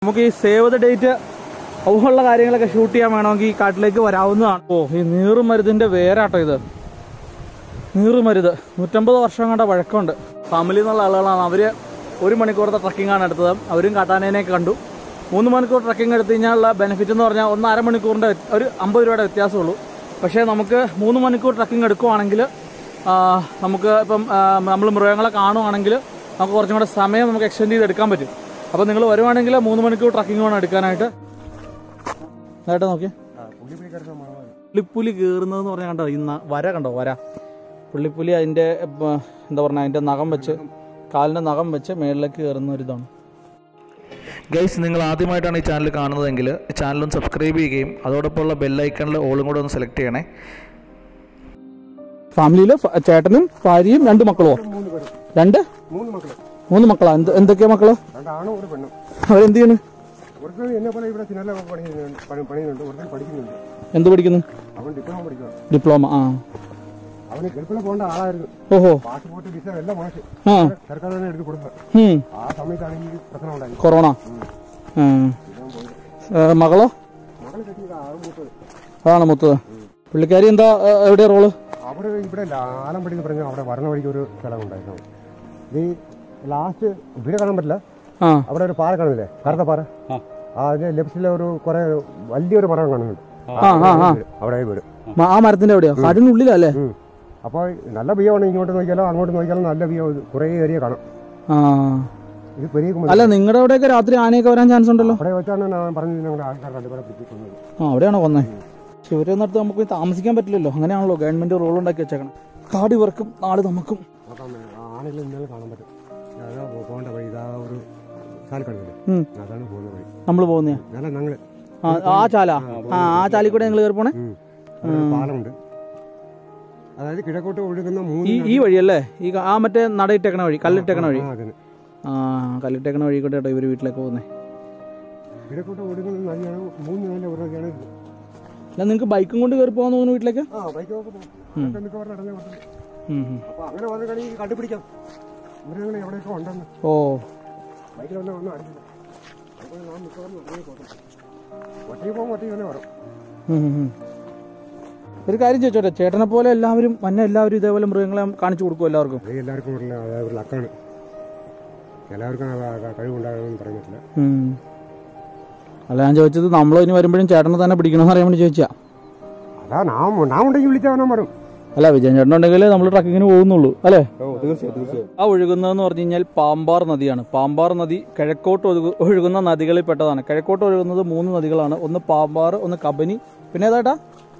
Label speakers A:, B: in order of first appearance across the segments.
A: നമുക്ക് ഈ save the date അതുപോലുള്ള കാര്യങ്ങളൊക്കെ ഷൂട്ട് ചെയ്യാൻ വേണമെങ്കിൽ ഈ കാട്ടിലേക്ക് വരാവുന്നതാണ് ഓ ഈ നീറുമരുതിന്റെ വേരാട്ടോ ഇത് നീറുമരുത് നൂറ്റമ്പത് വർഷം കണ്ട വഴക്കമുണ്ട് ഫാമിലി എന്നുള്ള ആളുകളാണ് അവര് ഒരു മണിക്കൂറത്തെ ട്രക്കിംഗ് ആണ് എടുത്തത് അവരും കാട്ടാനേനെ കണ്ടു മൂന്ന് മണിക്കൂർ ട്രക്കിംഗ് എടുത്തു കഴിഞ്ഞാലുള്ള ബെനിഫിറ്റ് എന്ന് പറഞ്ഞാൽ ഒന്ന് അര മണിക്കൂറിന്റെ വ്യ- ഒരു അമ്പത് രൂപയുടെ വ്യത്യാസമുള്ളൂ പക്ഷേ നമുക്ക് മൂന്ന് മണിക്കൂർ ട്രക്കിംഗ് എടുക്കുവാണെങ്കിൽ ആ, നമുക്ക് ഇപ്പം നമ്മൾ മൃഗങ്ങളെ കാണുവാണെങ്കിൽ നമുക്ക് കുറച്ചും കൂടെ സമയം നമുക്ക് എക്സ്റ്റെൻഡ് ചെയ്ത് എടുക്കാൻ പറ്റും അപ്പോൾ നിങ്ങൾ വരുവാണെങ്കിൽ മൂന്ന് മണിക്കൂർ ട്രക്കിംഗ് വേണം എടുക്കാനായിട്ട് നേട്ടെ നോക്കിയേ പുള്ളിപ്പുലി കയറുന്നതെന്ന് പറഞ്ഞാൽ കണ്ടോ ഈ ന- വര കണ്ടോ വര പുള്ളിപ്പുലി അതിൻ്റെ ഇപ്പൊ, എന്താ പറഞ്ഞ അതിൻ്റെ നഖം വെച്ച് കാലിൻ്റെ നഖം വെച്ച് മേളിലേക്ക് കയറുന്ന ഒരു ഇതാണ്
B: ഗൈസ് നിങ്ങൾ ആദ്യമായിട്ടാണ് ഈ ചാനൽ കാണുന്നതെങ്കിൽ ചാനലും സബ്സ്ക്രൈബ് ചെയ്യുകയും അതോടൊപ്പമുള്ള ബെല്ലൈക്കണിൽ ഓളും കൂടെ ഒന്ന് സെലക്ട് ചെയ്യണേ
A: ഫാമിലിയിൽ ചേട്ടനും ഭാര്യയും രണ്ട് മക്കളോ രണ്ട്
C: മൂന്ന് മക്കള്
A: മൂന്ന് മക്കളാ എന്ത് എന്തൊക്കെയാ മക്കള്
C: രണ്ടാണും ഒരു പെണ്ണും
A: അവരെന്ത് ചെയ്യണ്
C: ഒരുത്തൻ എന്നെ പോലെ ഇവിടെ ചില പണി ചെയ്യുന്നുണ്ട് പണി- പണിയുന്നുണ്ട് ഒരുത്തൻ പഠിക്കുന്നുണ്ട്
A: എന്ത് പഠിക്കുന്നു
C: അവൻ ഡിപ്ലോമ പഠിക്കുക
A: ഡിപ്ലോമ ആ
C: അവന് ഗൾഫിൽ പോകേണ്ട ആളായിരുന്നു
A: ഓഹോ
C: പാസ്പോർട്ട് വിസ എല്ലാം മോശം
A: ആ
C: സർക്കാർ തന്നെ എടുത്ത് കൊടുത്തത്
A: ഉം.
C: ആ സമയത്താണ് ഈ പ്രശ്നം ഉണ്ടായത്
A: കൊറോണ ആ. ഏ, മകളോ
C: മകള് കെട്ടിയത് ആ മൂത്തത്
A: അതാണ് മുത്തത് പുള്ളിക്കാരി എന്താ ഏ, എവിടെയാ റോള്
C: അവിടെ ഇവിടെ ആലമ്പടി എന്ന് പറഞ്ഞാൽ അവിടെ വരണ വഴിക്ക് ഒരു സ്ഥലം ഉണ്ടായിരുന്നു ഈ ലാസ്റ്റ് വീട് കാണാൻ പറ്റില്ല
A: ആ
C: അവിടെ ഒരു പാറ കാണുന്നില്ലേ കറുത്ത പാറ ആ അതിന്റെ ലെഫ്റ്റിലെ ഒരു കുറെ വലിയൊരു മരം കാണുന്നുണ്ട്
A: ആ, ആ, ആ.
C: അവിടെ വീട്
A: മ- ആ മരത്തിന്റെ എവിടെയാ കാടിനുള്ളിലല്ലേ
C: ഉം. അപ്പോൾ നല്ല ബിയമാണ് ഇങ്ങോട്ട് നോക്കിയാലോ അങ്ങോട്ട് നോക്കിയാലോ നല്ല ബിയോ കുറേ ഏരിയ കാണും
A: ആ
C: ഇത് പെരിയ
A: അല്ല നിങ്ങളുടെ അവിടെയൊക്കെ രാത്രി ആനയൊക്കെ വരാൻ ചാൻസ് ഉണ്ടല്ലോ
C: അവിടെ വെച്ചാണ് ഞാൻ പറഞ്ഞത് ഞങ്ങളുടെ ആൾക്കാർ രണ്ടുപേരെ പിടിച്ചിട്ടുള്ളത്
A: ആ അവിടെയാണോ കൊന്നേ പക്ഷെ ഇവരൊന്നിടത്ത് നമുക്ക് താമസിക്കാൻ പറ്റില്ലല്ലോ അങ്ങനെയാണല്ലോ ഗവൺമെന്റ് റോൾ ഉണ്ടാക്കി വെച്ചേക്കണം കാട് ഇവർക്കും നാട് നമുക്കും
C: അപ്പം ആണെങ്കിലും ഇന്നലെ കാണാൻ പറ്റും അതാ പോകേണ്ട വഴി ഇതാ ഒരു ചാലക്കടവില്ലേ
A: ഉം.
C: അതാണ് പോകുന്ന വഴി
A: നമ്മൾ പോകുന്നയാ
C: നല്ല ഞങ്ങൾ
A: ആ ആ ചാല ആ ആ ചാലിൽ കൂടെ ഞങ്ങൾ കയറി പോണേ
C: പാലമുണ്ട് അതായത് കിഴക്കോട്ട് ഒഴുകുന്ന മൂന്ന്
A: ഈ ഈ വഴിയല്ലേ ഈ ക- ആ മറ്റേ നടയിട്ടേക്കണ വഴി കല്ലിട്ടേക്കണ വഴി
C: ആ, അതിന്
A: ആ കല്ലിട്ടേക്കണ വഴി കൂടെ കേട്ടോ ഇവര് വീട്ടിലേക്ക് പോകുന്നേ
C: കിഴക്കോട്ട് ഒഴുകുന്ന നദിയാണ് മൂന്ന് നല്ല ഒരു നദിയാണ് ഇത്.
A: അല്ല നിങ്ങൾക്ക് ബൈക്കും കൊണ്ട് കയറി പോകാൻ തോന്നുന്നു വീട്ടിലേക്ക്
C: ആ ബൈക്കൊക്കെ പോകും അതൊക്കെ മിക്കവാറും അടഞ്ഞ കൊടുത്തത്
A: ഉം, ഉം.
C: അപ്പൊ അങ്ങനെ വന്നു കഴിഞ്ഞാൽ കണ്ടുപിടിക്കാം മൃഗങ്ങൾ എവിടെയൊക്കെ ഉണ്ടെന്ന്
A: ഓ
C: ബൈക്കിൽ വന്നാൽ ഒന്നും അറിയില്ല അപ്പോൾ നാം മിക്കവാറും ഒറ്റയ്ക്ക് പോകും ഒറ്റയ്ക്ക് പോകും ഒറ്റയ്ക്ക് തന്നെ വരും
A: ഉം, ഉം, ഉം. ഒരു കാര്യം ചോദിച്ചോട്ടെ ചേട്ടനെ പോലെ എല്ലാവരും മഞ്ഞ എല്ലാവരും ഇതേപോലെ മൃഗങ്ങളെ കാണിച്ചു കൊടുക്കും എല്ലാവർക്കും
C: അത് എല്ലാവർക്കും ഉള്ള അതായത് ഒരു ലക്കാണ് എല്ലാവർക്കും ആ ആ കഴിവുണ്ടാകുമെന്ന് പറയാൻ പറ്റില്ല
A: ഉം. അല്ല ഞാൻ ചോദിച്ചത് നമ്മൾ ഇനി വരുമ്പോഴും ചേട്ടനെ തന്നെ പിടിക്കണമെന്ന് അറിയാൻ വേണ്ടി ചോദിച്ചാ
C: അതാ നാം നാം ഉണ്ടെങ്കിൽ വിളിച്ചാൽ വരും
A: അല്ല വിജയൻ ചേട്ടൻ ഉണ്ടെങ്കിൽ നമ്മൾ ട്രക്കിങ്ങിന് പോകുന്നുള്ളൂ അല്ലേ ആ ഒഴുകുന്നതെന്ന് പറഞ്ഞു കഴിഞ്ഞാൽ പാമ്പാർ നദിയാണ് പാമ്പാർ നദി കിഴക്കോട്ട് ഒഴുകു- ഒഴുകുന്ന നദികളിൽ പെട്ടതാണ് കിഴക്കോട്ട് ഒഴുകുന്നത് മൂന്ന് നദികളാണ് ഒന്ന് പാമ്പാർ ഒന്ന് കബനി പിന്നെ ഏതാട്ടാ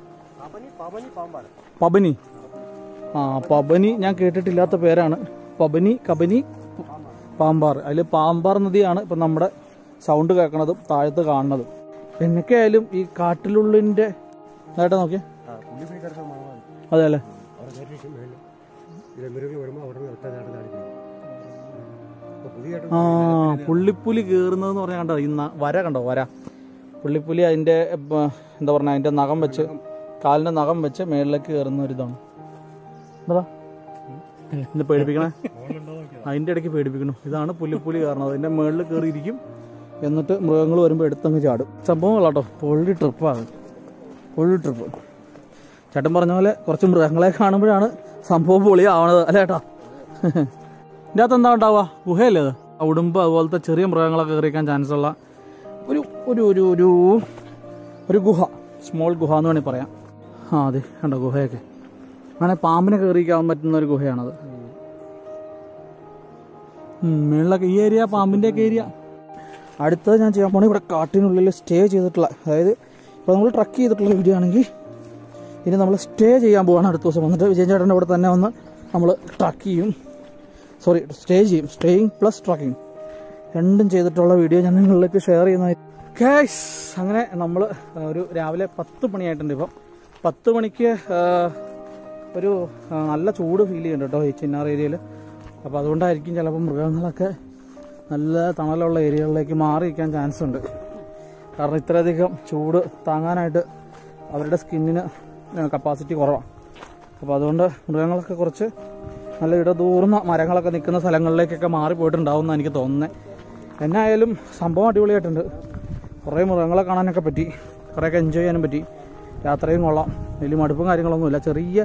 A: പബനി ആ പബനി ഞാൻ കേട്ടിട്ടില്ലാത്ത പേരാണ് പബനി കബനി പാമ്പാർ അതിൽ പാമ്പാർ നദിയാണ് ഇപ്പം നമ്മുടെ സൗണ്ട് കേൾക്കണതും താഴത്ത് കാണുന്നതും എന്നൊക്കെ ആയാലും ഈ കാട്ടിലുള്ളിൻ്റെ നേട്ടാ നോക്കിയേ
C: പുള്ളി പോയി കിടക്കുന്ന മണമാണ്
A: അതെ അല്ലേ
C: അവിടെ കയറ്റിയിട്ട് മേളിൽ ഇതിലെ മൃഗങ്ങൾ വരുമ്പോൾ അവിടെ നിന്ന് ഒറ്റ ചാട്ടം ചാടിക്കും അപ്പോൾ പുതിയതായിട്ട്
A: ആ പുള്ളിപ്പുലി കയറുന്നതെന്ന് പറഞ്ഞാൽ കണ്ടോ ഈ ന- വര കണ്ടോ വര പുള്ളിപ്പുലി അതിൻ്റെ ഇപ്പൊ, എന്താ പറഞ്ഞ അതിൻ്റെ നഖം വെച്ച് കാലിൻ്റെ നഖം വെച്ച് മേളിലേക്ക് കയറുന്ന ഒരു ഇതാണ് എന്താ ഇത് പേടിപ്പിക്കണേ അതിൻ്റെ ഇടയ്ക്ക് പേടിപ്പിക്കണു ഇതാണ് പുള്ളിപ്പുലി കയറണത് അതിൻ്റെ മേളിൽ കയറിയിരിക്കും എന്നിട്ട് മൃഗങ്ങൾ വരുമ്പോൾ എടുത്തങ്ങ് ചാടും സംഭവം കേട്ടോ പൊള്ളി ട്രിപ്പാണ് പൊള്ളി ട്രിപ്പ് ചേട്ടൻ പറഞ്ഞ പോലെ കുറച്ച് മൃഗങ്ങളെ കാണുമ്പോഴാണ് സംഭവം പൊളിയാവണത് അല്ലേ ചേട്ടാ ഇതിൻ്റെ അകത്ത് എന്താ ഉണ്ടാവുക ഗുഹയല്ലേ അത് ഉടുമ്പ് അതുപോലത്തെ ചെറിയ മൃഗങ്ങളൊക്കെ കയറിക്കാൻ ചാൻസ് ഉള്ള ഒരു ഒരു ഒരു ഒരു ഒരു ഗുഹ സ്മോൾ ഗുഹ എന്ന് വേണമെങ്കിൽ പറയാം ആ അതെ കണ്ടോ ഗുഹയൊക്കെ അങ്ങനെ പാമ്പിനെ കയറിക്കാൻ പറ്റുന്ന ഒരു ഗുഹയാണത് ഉം, മേളിലൊക്കെ ഈ ഏരിയ പാമ്പിൻ്റെ ഒക്കെ ഏരിയ അടുത്തത് ഞാൻ ചെയ്യാൻ പോണേ ഇവിടെ കാട്ടിനുള്ളിൽ സ്റ്റേ ചെയ്തിട്ടുള്ള അതായത് ഇപ്പോൾ നമ്മൾ ട്രക്ക് ചെയ്തിട്ടുള്ള വീഡിയോ ആണെങ്കിൽ ഇനി നമ്മൾ സ്റ്റേ ചെയ്യാൻ പോവാണ് അടുത്ത ദിവസം വന്നിട്ട് വിജയൻ ചേട്ടൻ്റെ ഇവിടെ തന്നെ വന്ന് നമ്മൾ ട്രക്ക് ചെയ്യും സോറി സ്റ്റേ ചെയ്യും സ്റ്റേയിങ് പ്ലസ് ട്രക്കിംഗ് രണ്ടും ചെയ്തിട്ടുള്ള വീഡിയോ ഞാൻ നിങ്ങളിലേക്ക് ഷെയർ ചെയ്യുന്നതായി കേസ് അങ്ങനെ നമ്മൾ ഒരു രാവിലെ പത്ത് മണിയായിട്ടുണ്ട് ഇപ്പം പത്ത് മണിക്ക് ആ, ഒരു ആ, നല്ല ചൂട് ഫീൽ ചെയ്യുന്നുണ്ട് കേട്ടോ ഈ ചിന്നാർ ഏരിയയിൽ അപ്പോൾ അതുകൊണ്ടായിരിക്കും ചിലപ്പോൾ മൃഗങ്ങളൊക്കെ നല്ല തണലുള്ള ഏരിയകളിലേക്ക് മാറി നിൽക്കാൻ ചാൻസ് ഉണ്ട് കാരണം ഇത്രയധികം ചൂട് താങ്ങാനായിട്ട് അവരുടെ സ്കിന്നിന് കപ്പാസിറ്റി കുറവാണ് അപ്പോൾ അതുകൊണ്ട് മൃഗങ്ങളൊക്കെ കുറച്ച് നല്ല ഇടതൂർന്ന മരങ്ങളൊക്കെ നിൽക്കുന്ന സ്ഥലങ്ങളിലേക്കൊക്കെ മാറി പോയിട്ടുണ്ടാവും എന്ന് എനിക്ക് തോന്നുന്നത് എന്നായാലും സംഭവം അടിപൊളിയായിട്ടുണ്ട് കുറേ മൃഗങ്ങളെ കാണാനൊക്കെ പറ്റി കുറേയൊക്കെ എൻജോയ് ചെയ്യാനും പറ്റി യാത്രയും കൊള്ളാം വലിയ മടുപ്പും കാര്യങ്ങളൊന്നുമില്ല ചെറിയ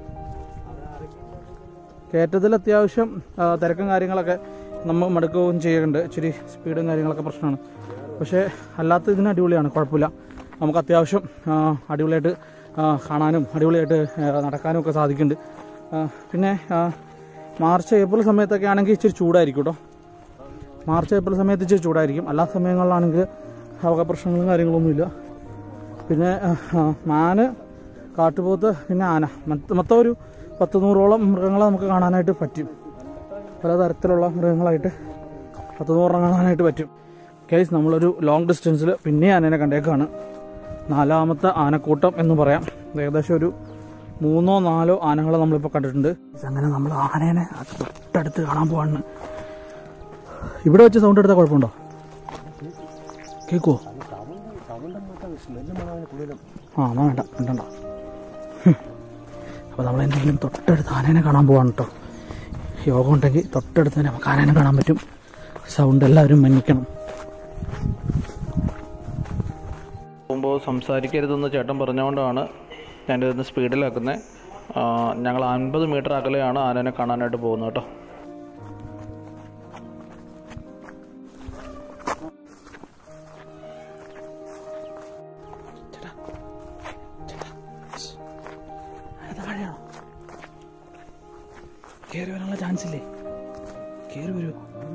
A: കയറ്റത്തിൽ അത്യാവശ്യം ആ, തിരക്കും കാര്യങ്ങളൊക്കെ നമ്മൾ മടുക്കുകയും ചെയ്യുന്നുണ്ട് ഇച്ചിരി സ്പീഡും കാര്യങ്ങളൊക്കെ പ്രശ്നമാണ് പക്ഷേ അല്ലാത്ത ഇതിന് അടിപൊളിയാണ് കുഴപ്പമില്ല നമുക്ക് അത്യാവശ്യം ആ, അടിപൊളിയായിട്ട് ആ, കാണാനും അടിപൊളിയായിട്ട് ആ, നടക്കാനും ഒക്കെ സാധിക്കുന്നുണ്ട് ആ, പിന്നെ ആ, മാർച്ച് ഏപ്രിൽ സമയത്തൊക്കെ ആണെങ്കിൽ ഇച്ചിരി ചൂടായിരിക്കും കേട്ടോ മാർച്ച് ഏപ്രിൽ സമയത്ത് ഇച്ചിരി ചൂടായിരിക്കും അല്ലാത്ത സമയങ്ങളിലാണെങ്കിൽ അവക പ്രശ്നങ്ങളും കാര്യങ്ങളൊന്നുമില്ല പിന്നെ ആ, ആ, മാന് കാട്ടുപോത്ത് പിന്നെ ആന മൊത്ത- മൊത്തം ഒരു പത്ത് നൂറോളം മൃഗങ്ങളെ നമുക്ക് കാണാനായിട്ട് പറ്റും പലതരത്തിലുള്ള മൃഗങ്ങളായിട്ട് പത്ത് നൂറെണ്ണം കാണാനായിട്ട് പറ്റും കേസ് നമ്മളൊരു ലോങ് ഡിസ്റ്റൻസിൽ പിന്നെ ആനേനെ കണ്ടേക്കാണ് നാലാമത്തെ ആനക്കൂട്ടം എന്ന് പറയാം ഏകദേശം ഒരു മൂന്നോ നാലോ ആനകളെ നമ്മളിപ്പോൾ കണ്ടിട്ടുണ്ട് അങ്ങനെ നമ്മൾ ആനേനെ തൊട്ടടുത്ത് കാണാൻ പോവാണ് ഇവിടെ വെച്ച് സൗണ്ട് എടുത്താൽ കുഴപ്പമുണ്ടോ കേൾക്കുവോ ആ എന്നാ വേണ്ട വേണ്ടണ്ട അപ്പോൾ നമ്മൾ എന്തെങ്കിലും തൊട്ടടുത്ത് ആനേനെ കാണാൻ പോവാണ് കേട്ടോ യോഗം ഉണ്ടെങ്കിൽ തൊട്ടടുത്ത് തന്നെ നമുക്ക് ആനേനെ കാണാൻ പറ്റും സൗണ്ട് എല്ലാവരും മന്നിക്കണം
B: പോകുമ്പോൾ സംസാരിക്കരുതെന്ന് ചേട്ടൻ പറഞ്ഞുകൊണ്ടാണ് ഞാനിതൊന്ന് സ്പീഡിലാക്കുന്നത് ഞങ്ങൾ അൻപത് മീറ്റർ അകലെയാണ് ആനനെ കാണാനായിട്ട് പോകുന്നത് കേട്ടോ
A: കയറി വരാനുള്ള ചാൻസ് ഇല്ലേ കയറി വരൂ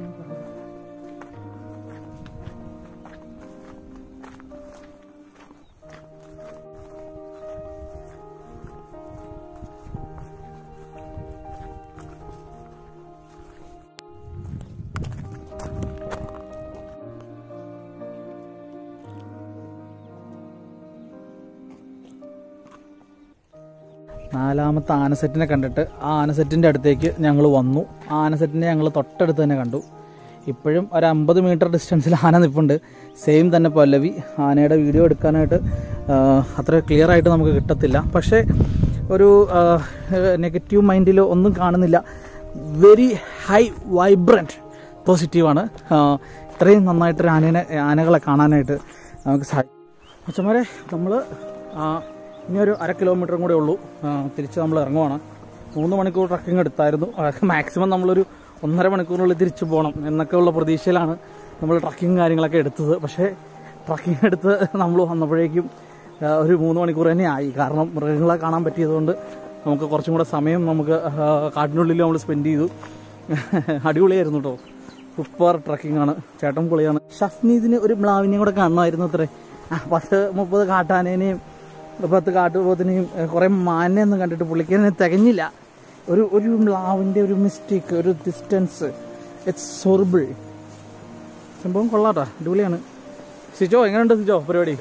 A: നാലാമത്തെ ആനസെറ്റിനെ കണ്ടിട്ട് ആ ആനസെറ്റിൻ്റെ അടുത്തേക്ക് ഞങ്ങൾ വന്നു ആ ആനസെറ്റിനെ ഞങ്ങൾ തൊട്ടടുത്ത് തന്നെ കണ്ടു ഇപ്പോഴും ഒരു അമ്പത് മീറ്റർ ഡിസ്റ്റൻസിൽ ആന നിൽപ്പുണ്ട് സെയിം തന്നെ പല്ലവി ആനയുടെ വീഡിയോ എടുക്കാനായിട്ട് ആ, അത്ര ക്ലിയർ ആയിട്ട് നമുക്ക് കിട്ടത്തില്ല പക്ഷേ ഒരു നെഗറ്റീവ് മൈൻഡിലോ ഒന്നും കാണുന്നില്ല വെരി ഹൈ വൈബ്രൻറ്റ് പോസിറ്റീവാണ് ഇത്രയും നന്നായിട്ടൊരു ആനേനെ ആനകളെ കാണാനായിട്ട് നമുക്ക് സാധിക്കും അച്ഛന്മാരെ നമ്മൾ ഇനി ഒരു അര കിലോമീറ്ററും കൂടെ ഉള്ളൂ ആ, തിരിച്ച് നമ്മൾ ഇറങ്ങുവാണ് മൂന്ന് മണിക്കൂർ ട്രക്കിംഗ് എടുത്തായിരുന്നു മാക്സിമം നമ്മളൊരു ഒന്നര മണിക്കൂറിനുള്ളിൽ തിരിച്ചു പോകണം എന്നൊക്കെയുള്ള പ്രതീക്ഷയിലാണ് നമ്മൾ ട്രക്കിംഗ് കാര്യങ്ങളൊക്കെ എടുത്തത് പക്ഷേ ട്രക്കിംഗ് എടുത്ത് നമ്മൾ വന്നപ്പോഴേക്കും ആ, ഒരു മൂന്ന് മണിക്കൂർ തന്നെ ആയി കാരണം മൃഗങ്ങളെ കാണാൻ പറ്റിയതുകൊണ്ട് നമുക്ക് കുറച്ചും കൂടെ സമയം നമുക്ക് ആ, കാട്ടിനുള്ളിൽ നമ്മൾ സ്പെൻഡ് ചെയ്തു അടിപൊളിയായിരുന്നു കേട്ടോ സൂപ്പർ ട്രക്കിംഗ് ആണ് ചേട്ടൻ പൊളിയാണ് ഷഫ്നീദിന് ഒരു മ്ലാവിനെയും കൂടെ കാണണമായിരുന്നു അത്രേ ആ, പത്ത് മുപ്പത് കാട്ടാനേനെയും പത്ത് കാട്ടുപോത്തിനെയും കുറെ മാനെയൊന്നും കണ്ടിട്ട് പുള്ളിക്കാനെ തികഞ്ഞില്ല ഒരു ഒരു മ്ലാവിന്റെ ഒരു മിസ്റ്റേക്ക് ഒരു ഡിസ്റ്റൻസ് ഇറ്റ്സ് സോർബിൾ സംഭവം കൊള്ളാട്ടോ അടിപൊളിയാണ് സിജോ എങ്ങനെയുണ്ട് സിജോ പരിപാടി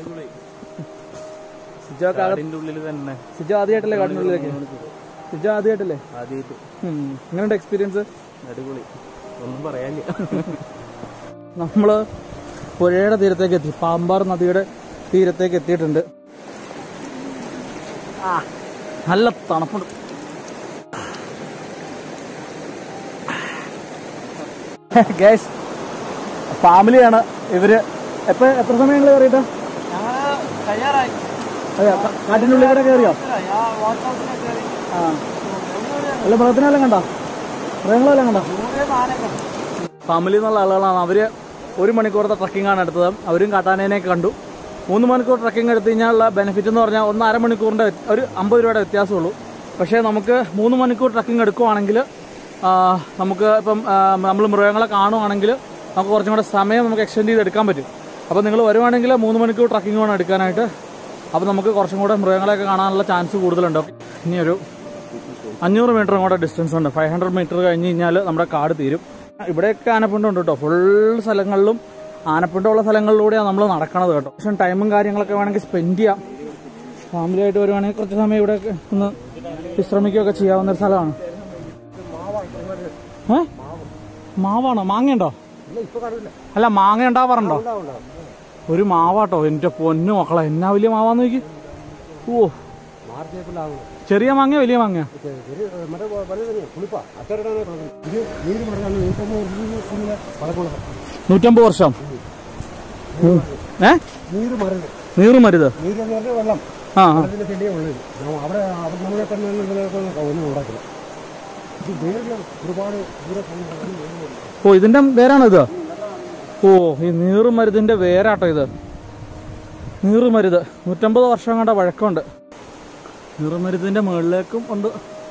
A: സിജോ
D: ഉള്ളിൽ തന്നെ
A: സിജോ ആദ്യമായിട്ടല്ലേ കാട്ടിനുള്ളിലേക്ക് സിജോ ആദ്യമായിട്ടല്ലേ
D: ആദ്യമായിട്ട്
A: ഉം. എങ്ങനെയുണ്ട് എക്സ്പീരിയൻസ്
D: അടിപൊളി ഒന്നും പറയാനില്ല
A: നമ്മള് പുഴയുടെ തീരത്തേക്ക് എത്തി പാമ്പാർ നദിയുടെ തീരത്തേക്ക് എത്തിയിട്ടുണ്ട് ആ നല്ല തണുപ്പുണ്ട് ഗേസ് ഫാമിലിയാണ് ഇവര് എപ്പോ എത്ര സമയം നിങ്ങൾ കയറിയിട്ടാ അതെ ക- കാട്ടിന്റെ ഉള്ളിൽ കൂടെ കയറിയോ ആ അല്ല മൃഗത്തിനെല്ലാം കണ്ടോ മൃഗങ്ങളെല്ലാം കണ്ടോ ഫാമിലി എന്നുള്ള ആളുകളാണ് അവര് ഒരു മണിക്കൂറത്തെ ട്രക്കിംഗ് ആണ് എടുത്തത് അവരും കാട്ടാനേനെ കണ്ടു മൂന്ന് മണിക്കൂർ ട്രക്കിംഗ് എടുത്തു കഴിഞ്ഞാലുള്ള ബെനിഫിറ്റ് എന്ന് പറഞ്ഞാൽ ഒന്ന് അര മണിക്കൂറിന്റെ വ്യ- ഒരു അമ്പത് രൂപയുടെ വ്യത്യാസമുള്ളൂ പക്ഷേ നമുക്ക് മൂന്ന് മണിക്കൂർ ട്രക്കിംഗ് എടുക്കുവാണെങ്കിൽ ആ, നമുക്ക് ഇപ്പം നമ്മൾ മൃഗങ്ങളെ കാണുവാണെങ്കിൽ നമുക്ക് കുറച്ചും കൂടെ സമയം നമുക്ക് എക്സ്റ്റെൻഡ് ചെയ്ത് എടുക്കാൻ പറ്റും അപ്പോൾ നിങ്ങൾ വരുവാണെങ്കിൽ മൂന്ന് മണിക്കൂർ ട്രക്കിംഗ് വേണം എടുക്കാനായിട്ട് അപ്പോൾ നമുക്ക് കുറച്ചും കൂടെ മൃഗങ്ങളെയൊക്കെ കാണാനുള്ള ചാൻസ് കൂടുതലുണ്ട് ഇനി ഒരു അഞ്ഞൂറ് മീറ്ററും കൂടെ ഡിസ്റ്റൻസ് ഉണ്ട് ഫൈവ് ഹൺഡ്രഡ് മീറ്റർ കഴിഞ്ഞ് കഴിഞ്ഞാൽ നമ്മുടെ കാട് തീരും ഇവിടെയൊക്കെ ആനപ്പിണ്ടം ഉണ്ട് കേട്ടോ ഫുൾ സ്ഥലങ്ങളിലും ആനപ്പിണ്ടമുള്ള സ്ഥലങ്ങളിലൂടെയാണ് നമ്മൾ നടക്കണത് കേട്ടോ പക്ഷേ ടൈമും കാര്യങ്ങളൊക്കെ വേണമെങ്കിൽ സ്പെൻഡ് ചെയ്യാം ഫാമിലി ആയിട്ട് വരുവാണെങ്കിൽ കുറച്ച് സമയം ഇവിടെ ഒന്ന് വിശ്രമിക്കുകയൊക്കെ ചെയ്യാവുന്ന ഒരു സ്ഥലമാണ് ഏ മാവാണോ മാങ്ങയുണ്ടോ അല്ല മാങ്ങ ഉണ്ടാവാറുണ്ടോ ഒരു മാവാട്ടോ എന്റെ പൊന്നു മക്കളെ എന്നാ വലിയ മാവാന്ന് നോക്കി ഓ
C: മാർച്ച് ഏപ്രിലാകും
A: ചെറിയ മാങ്ങ വലിയ മാങ്ങ
C: മറ്റേ വലുത് തന്നെ പുളിപ്പാ അച്ചരടാണ് ഇത് നീര് പറഞ്ഞാൽ നൂറ്റമ്പത് പഴക്കമുള്ള
A: നൂറ്റമ്പത് വർഷം ഉം. ഏ
C: നീര് മരുന്ന്
A: നീറ് മരുത്
C: നീര് എന്ന് പറഞ്ഞാൽ വെള്ളം
A: ആ ആ.
C: വെള്ളത്തിന്റെ ചെടിയേ ഉള്ളത് നമ്മ- അവിടെ അവിടെ നമ്മളെ തന്നെ ഒന്നും ഉണ്ടാക്കില്ല ഇത് വേറെ ഒരുപാട് ദൂരെ പോകുന്ന
A: ഓ ഇതിന്റെ വേരാണോ ഇത് ഓ ഈ നീറ് മരുതിന്റെ വേരാട്ടോ ഇത് നീറ് മരുത് നൂറ്റമ്പത് വർഷം കണ്ട വഴക്കമുണ്ട് നീറ് മരുതിന്റെ മുകളിലേക്കും ഉണ്ട്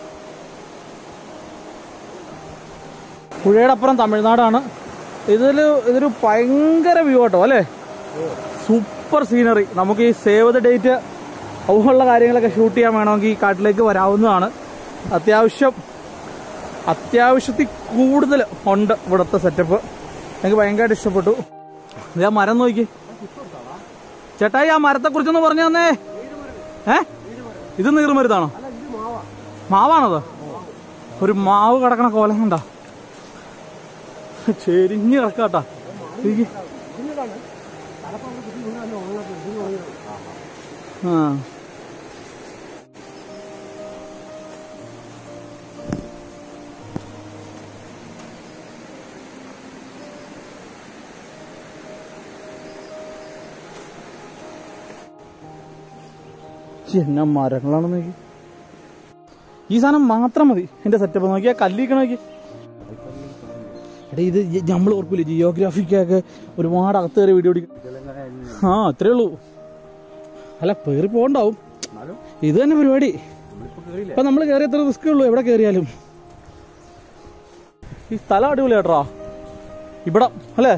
A: പുഴയുടെ അപ്പുറം തമിഴ്നാടാണ് ഇതിൽ ഇതൊരു ഭയങ്കര വ്യൂ കേട്ടോ അല്ലേ സൂപ്പർ സീനറി നമുക്ക് ഈ സേവ് ദ ഡേറ്റ് അതുപോലുള്ള കാര്യങ്ങളൊക്കെ ഷൂട്ട് ചെയ്യാൻ വേണമെങ്കിൽ ഈ കാട്ടിലേക്ക് വരാവുന്നതാണ് അത്യാവശ്യം അത്യാവശ്യത്തിൽ കൂടുതൽ ഉണ്ട് ഇവിടുത്തെ സെറ്റപ്പ് എനിക്ക് ഭയങ്കരമായിട്ട് ഇഷ്ടപ്പെട്ടു ഇത് ആ മരം നോക്കി ചേട്ടായി ആ മരത്തെ കുറിച്ചൊന്ന് പറഞ്ഞു തന്നേ ഏ ഇത് നീർമരുതാണോ മാവാണത് ഒരു മാവ് കിടക്കണ കോലം കണ്ടാ ചെരിഞ്ഞ് കിടക്കാട്ടാ ഇരിക്ക്. ആ എന്നാ മരങ്ങളാണ് നോക്കി ഈ സാധനം മാത്രം മതി എന്റെ സെറ്റപ്പ് നോക്കി ആ കല്ലിക്കണ നോക്കി എടാ ഇത് നമ്മൾ ഓർക്കൂലേ ജിയോഗ്രാഫിക്കൊക്കെ ഒരുപാട് അകത്ത് കയറി വീഡിയോ പിടിക്കും ആ അത്രേ ഉള്ളൂ അല്ല പേറി പോണ്ടാവും ഇത് തന്നെ പരിപാടി ഇപ്പൊ നമ്മൾ കയറി എത്ര റിസ്ക് ഉള്ളൂ എവിടെ കയറിയാലും ഈ സ്ഥലം അടിപൊളി കേട്ടോ ഇവിടെ അല്ലേ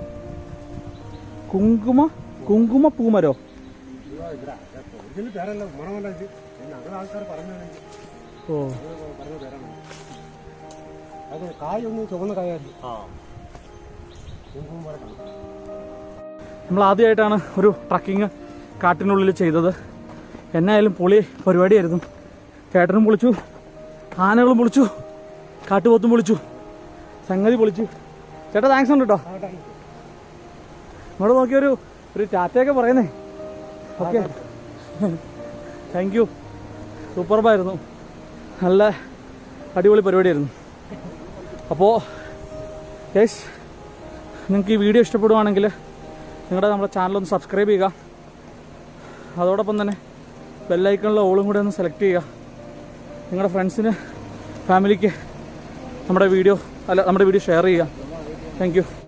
A: കുങ്കുമ കുങ്കുമ പൂമരോ
C: ഇതിന് പേരല്ല മണമല്ല ഇത് ഞങ്ങളുടെ ആൾക്കാർ പറഞ്ഞാണ്
A: ഓ
C: പറഞ്ഞ പേരാണ് അത് കായൊന്നും ചുവന്ന കായായിരുന്നു കുങ്കുമം പോലെ കാണും.
A: നമ്മൾ ആദ്യമായിട്ടാണ് ഒരു ട്രക്കിങ് കാട്ടിനുള്ളിൽ ചെയ്തത് എന്നായാലും പൊളി പരിപാടിയായിരുന്നു ചേട്ടനും പൊളിച്ചു ആനകളും പൊളിച്ചു കാട്ടുപോത്തും പൊളിച്ചു സംഗതി പൊളിച്ചു ചേട്ടാ താങ്ക്സ് ഉണ്ട് കേട്ടോ ഇങ്ങോട്ട് നോക്കിയൊരു ഒരു ടാറ്റയൊക്കെ പറയുന്നേ ഓക്കെ താങ്ക് യു സൂപ്പർബായിരുന്നു നല്ല അടിപൊളി പരിപാടിയായിരുന്നു അപ്പോൾ യേശ് നിങ്ങൾക്ക് ഈ വീഡിയോ ഇഷ്ടപ്പെടുവാണെങ്കിൽ നിങ്ങളുടെ നമ്മുടെ ചാനൽ ഒന്ന് സബ്സ്ക്രൈബ് ചെയ്യുക അതോടൊപ്പം തന്നെ ബെല്ലൈക്കണിലെ ഓളും കൂടെ ഒന്ന് സെലക്ട് ചെയ്യുക നിങ്ങളുടെ ഫ്രണ്ട്സിന് ഫാമിലിക്ക് നമ്മുടെ വീഡിയോ അല്ല നമ്മുടെ വീഡിയോ ഷെയർ ചെയ്യുക താങ്ക് യു